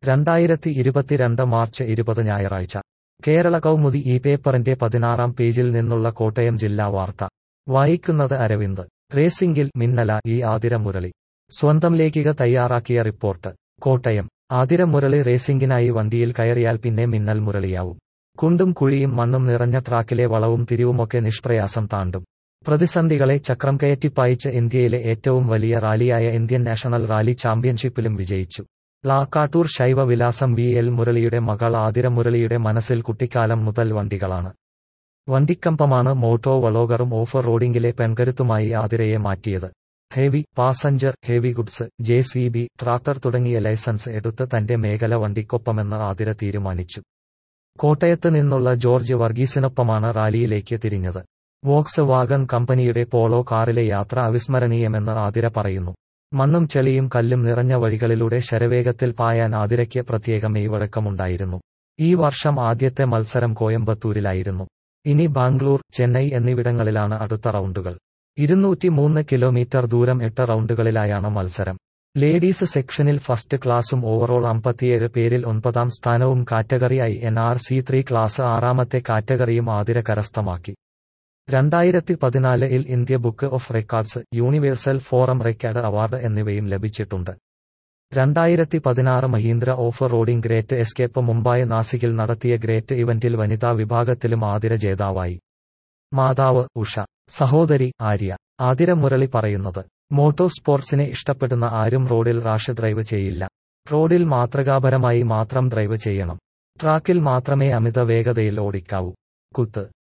രണ്ടായിരത്തി ഇരുപത്തിരണ്ട് മാർച്ച് ഇരുപത് ഞായറാഴ്ച കേരള കൗമുദി ഈ പേപ്പറിന്റെ പതിനാറാം പേജിൽ നിന്നുള്ള കോട്ടയം ജില്ലാ വാർത്ത വായിക്കുന്നത് അരവിന്ദ് റേസിംഗിൽ മിന്നല ഈ ആതിര മുരളി സ്വന്തം ലേഖിക തയ്യാറാക്കിയ റിപ്പോർട്ട് കോട്ടയം ആതിര മുരളി റേസിംഗിനായി വണ്ടിയിൽ കയറിയാൽ പിന്നെ മിന്നൽ മുരളിയാവും കുണ്ടും കുഴിയും മണ്ണും നിറഞ്ഞ ട്രാക്കിലെ വളവും തിരിവുമൊക്കെ നിഷ്പ്രയാസം താണ്ടും പ്രതിസന്ധികളെ ചക്രം കയറ്റിപ്പായിച്ച് ഇന്ത്യയിലെ ഏറ്റവും വലിയ റാലിയായ ഇന്ത്യൻ നാഷണൽ റാലി ചാമ്പ്യൻഷിപ്പിലും വിജയിച്ചു ലാക്കാട്ടൂർ ശൈവ വിലാസം വി എൽ മുരളിയുടെ മകൾ ആതിര മുരളിയുടെ മനസ്സിൽ കുട്ടിക്കാലം മുതൽ വണ്ടികളാണ് വണ്ടിക്കമ്പമാണ് മോട്ടോ വളോഗറും ഓഫ് റോഡിംഗിലെ പെൺകരുത്തുമായി ആതിരയെ മാറ്റിയത് heavy passenger heavy goods J C B tractor തുടങ്ങിയ ലൈസൻസ് എടുത്ത് തന്റെ മേഖല വണ്ടിക്കൊപ്പമെന്ന് ആതിര തീരുമാനിച്ചു കോട്ടയത്ത് നിന്നുള്ള ജോർജ് വർഗീസിനൊപ്പമാണ് റാലിയിലേക്ക് തിരിഞ്ഞത് വോക്സ് വാഗൺ കമ്പനിയുടെ പോളോ കാറിലെ യാത്ര അവിസ്മരണീയമെന്ന് ആതിര പറയുന്നു മണ്ണും ചെളിയും കല്ലും നിറഞ്ഞ വഴികളിലൂടെ ശരവേഗത്തിൽ പായാൻ ആതിരയ്ക്ക് പ്രത്യേക മെയ്വഴക്കമുണ്ടായിരുന്നു ഈ വർഷം ആദ്യത്തെ മത്സരം കോയമ്പത്തൂരിലായിരുന്നു ഇനി ബാംഗ്ലൂർ ചെന്നൈ എന്നിവിടങ്ങളിലാണ് അടുത്ത റൗണ്ടുകൾ ഇരുന്നൂറ്റി മൂന്ന് കിലോമീറ്റർ ദൂരം എട്ട് റൗണ്ടുകളിലായാണ് മത്സരം ലേഡീസ് സെക്ഷനിൽ ഫസ്റ്റ് ക്ലാസും ഓവറോൾ അമ്പത്തിയേഴ് പേരിൽ ഒൻപതാം സ്ഥാനവും category I N R C three class ആറാമത്തെ കാറ്റഗറിയും ആതിര കരസ്ഥമാക്കി രണ്ടായിരത്തി പതിനാലിൽ India book of records universal forum record award എന്നിവയും ലഭിച്ചിട്ടുണ്ട് രണ്ടായിരത്തി പതിനാറ് Mahindra off roading great escape Mumbai നാസിക്കിൽ നടത്തിയ ഗ്രേറ്റ് ഇവന്റിൽ വനിതാ വിഭാഗത്തിലും ആതിര ജേതാവായി മാതാവ് ഉഷ സഹോദരി ആര്യ ആതിര മുരളി പറയുന്നത് മോട്ടോ സ്പോർട്സിനെ ഇഷ്ടപ്പെടുന്ന ആരും റോഡിൽ റാഷ് ഡ്രൈവ് ചെയ്യില്ല റോഡിൽ മാതൃകാപരമായി മാത്രം ഡ്രൈവ് ചെയ്യണം ട്രാക്കിൽ മാത്രമേ അമിത വേഗതയിൽ ഓടിക്കാവൂ കുത്ത്